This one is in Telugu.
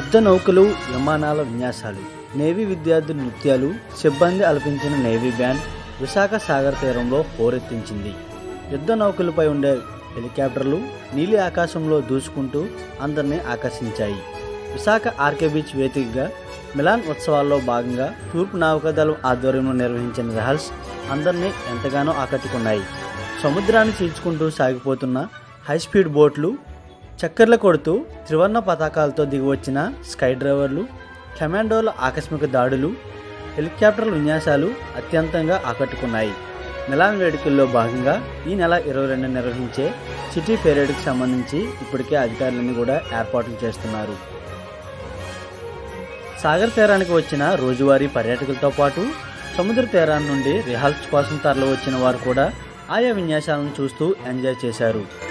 యుద్ధ నౌకలు విమానాల విన్యాసాలు నేవీ విద్యార్థుల నృత్యాలు సిబ్బంది అల్పించిన నేవీ బ్యాండ్ విశాఖ సాగర్ తీరంలో హోరెత్తించింది యుద్ధ నౌకలపై ఉండే హెలికాప్టర్లు నీలి ఆకాశంలో దూసుకుంటూ అందరినీ ఆకర్షించాయి విశాఖ ఆర్కే బీచ్ వేదికగా మిలాన్ ఉత్సవాల్లో భాగంగా తూర్పు నావికాదళం ఆధ్వర్యంలో నిర్వహించిన రిహల్స్ అందరినీ ఎంతగానో ఆకట్టుకున్నాయి సముద్రాన్ని చీల్చుకుంటూ సాగిపోతున్న హై స్పీడ్ బోట్లు చక్కర్లు కొడుతూ త్రివర్ణ పతాకాలతో దిగివచ్చిన స్కై డ్రైవర్లు కమాండోల ఆకస్మిక దాడులు హెలికాప్టర్ల విన్యాసాలు అత్యంతంగా ఆకట్టుకున్నాయి మిలాన్ వేడుకల్లో భాగంగా ఈ నెల ఇరవై రెండు నిర్వహించే సిటీ పెరేడ్కి సంబంధించి ఇప్పటికే అధికారులన్నీ కూడా ఏర్పాట్లు చేస్తున్నారు సాగర్ తీరానికి వచ్చిన రోజువారీ పర్యాటకులతో పాటు సముద్ర తీరాన్ని నుండి రిహాల్స్ కోసం తరలి వచ్చిన వారు కూడా ఆయా విన్యాసాలను చూస్తూ ఎంజాయ్ చేశారు